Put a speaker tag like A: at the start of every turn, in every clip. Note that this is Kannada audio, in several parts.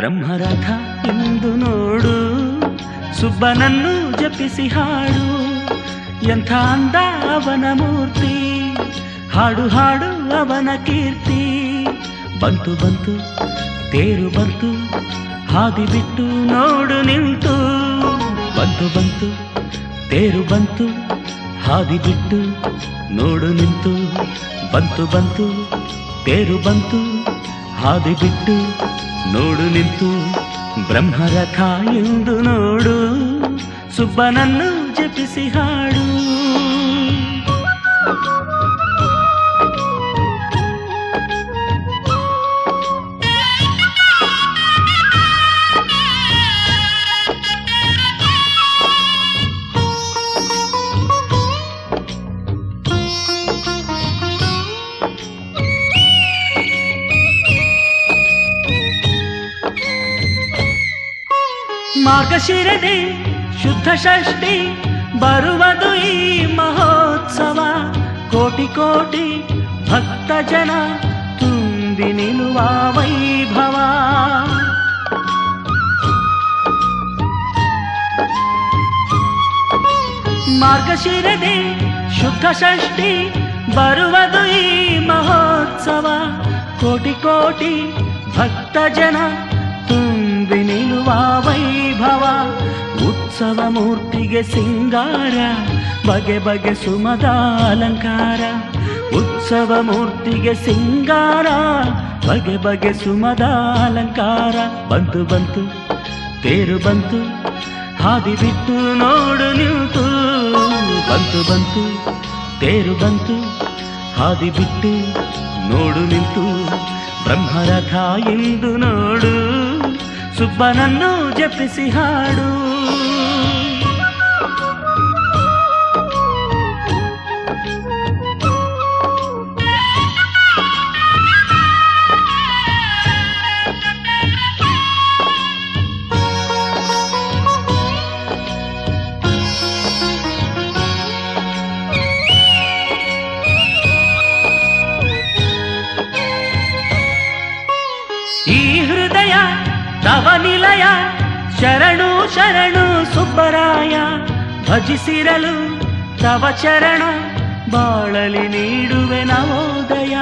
A: ಬ್ರಹ್ಮರಥ ಇಂದು ನೋಡು ಸುಬ್ಬನನ್ನು ಜಪಿಸಿ ಹಾಡು ಎಂಥ ಅಂದ ಅವನ ಮೂರ್ತಿ ಹಾಡು ಹಾಡು ಅವನ ಕೀರ್ತಿ ಬಂತು ಬಂತು ತೇರು ಬಂತು ಹಾದಿ ಬಿಟ್ಟು ನೋಡು ನಿಂತು ಬಂತು ಬಂತು ತೇರು ಬಂತು ಹಾದಿ ಬಿಟ್ಟು ನೋಡು ನಿಂತು ಬಂತು ಬಂತು ತೇರು ಬಂತು ಹಾದಿ ಬಿಟ್ಟು ನೋಡು ನಿಂತು ಬ್ರಹ್ಮರಥ ಎಂದು ನೋಡು ಸುಬ್ಬನನ್ನು ಜಪಿಸಿ ಹಾಡು ಮಾರ್ಗಶಿರದೆ ಶುದ್ಧ ಷಷ್ಠಿ ಬರುವುದು ಈ ಮಹೋತ್ಸವ ಕೋಟಿ ಕೋಟಿ ಭಕ್ತ ಜನ ತುಂಬಿ ನಿಲ್ಲುವ ವೈಭವ ಮಾರ್ಗಶಿರದೆ ಶುದ್ಧ ಷಷ್ಠಿ ಬರುವುದು ಈ ಮಹೋತ್ಸವ ಕೋಟಿ ಕೋಟಿ ಭಕ್ತ ಜನ ತುಂಬಿ ನಿಲ್ಲುವ ವೈಭವ ಉತ್ಸವ ಮೂರ್ತಿಗೆ ಸಿಂಗಾರ ಬಗೆ ಬಗೆ ಸುಮದ ಅಲಂಕಾರ ಉತ್ಸವ ಮೂರ್ತಿಗೆ ಸಿಂಗಾರ ಬಗೆ ಬಗೆ ಸುಮದ ಅಲಂಕಾರ ಬಂತು ಬಂತು ತೇರು ಬಂತು ಹಾದಿ ಬಿಟ್ಟು ನೋಡು ನಿಂತು ಬಂತು ಬಂತು ತೇರು ಬಂತು ಹಾದಿ ಬಿಟ್ಟು ನೋಡು ನಿಂತು ಬ್ರಹ್ಮರಥ ಎಂದು ನೋಡು ಸುಬ್ಬನನ್ನು ಜಪಿಸಿ ಹಾಡು ಈ ಹೃದಯ ತವ ನಿಲಯ ಶರಣು ಶರಣು ಸುಬ್ಬರಾಯ ಭಜಿಸಿರಲು ತವ ಚರಣ ಬಾಳಲಿ ನೀಡುವೆ ನವೋದಯ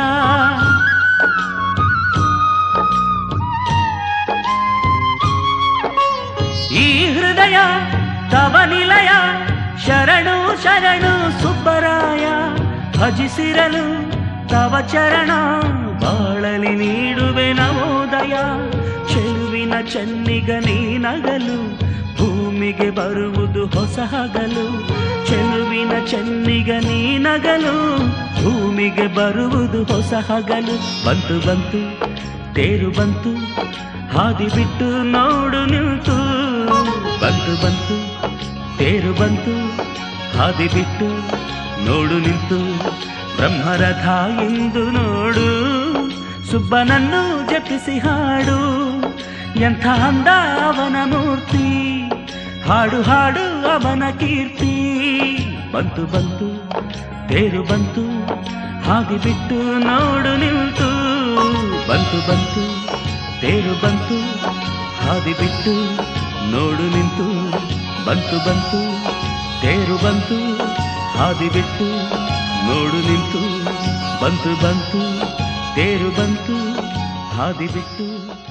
A: ಈ ಹೃದಯ ತವ ನಿಲಯ ಶರಣು ಶರಣು ಸುಬ್ಬರಾಯ ಭಜಿಸಿರಲು ತವ ಚರಣ ಬಾಳಲಿ ನೀಡುವೆ ನವೋದಯ ಚೆಲುವಿನ ಚೆನ್ನಿಗ ನೀನಗಲು ಭೂಮಿಗೆ ಬರುವುದು ಹೊಸ ಹಗಲು ಚೆಲುವಿನ ಚೆನ್ನಿಗ ನೀನಗಲು ಭೂಮಿಗೆ ಬರುವುದು ಹೊಸ ಹಗಲು ಬಂತು ಬಂತು ತೇರು ಬಂತು ಹಾದಿ ಬಿಟ್ಟು ನೋಡು ನಿಂತು ಬಂತು ಬಂತು ತೇರು ಬಂತು ಹಾದಿ ಬಿಟ್ಟು ನೋಡು ನಿಂತು ಬ್ರಹ್ಮರಥ ಎಂದು ನೋಡು ಸುಬ್ಬನನ್ನು ಜಪಿಸಿ ಹಾಡು ಎಂಥ ಅಂದ ಅವನ ಮೂರ್ತಿ ಹಾಡು ಹಾಡು ಅವನ ಕೀರ್ತಿ ಬಂತು ಬಂತು ತೇರು ಬಂತು ಹಾದಿ ಬಿಟ್ಟು ನೋಡು ನಿಂತು ಬಂತು ಬಂತು ತೇರು ಬಂತು ಹಾದಿ ಬಿಟ್ಟು ನೋಡು ನಿಂತು ಬಂತು ಬಂತು ತೇರು ಬಂತು ಹಾದಿ ಬಿಟ್ಟು ನೋಡು ನಿಂತು ಬಂತು ಬಂತು ತೇರು ಬಂತು ಹಾದಿ ಬಿಟ್ಟು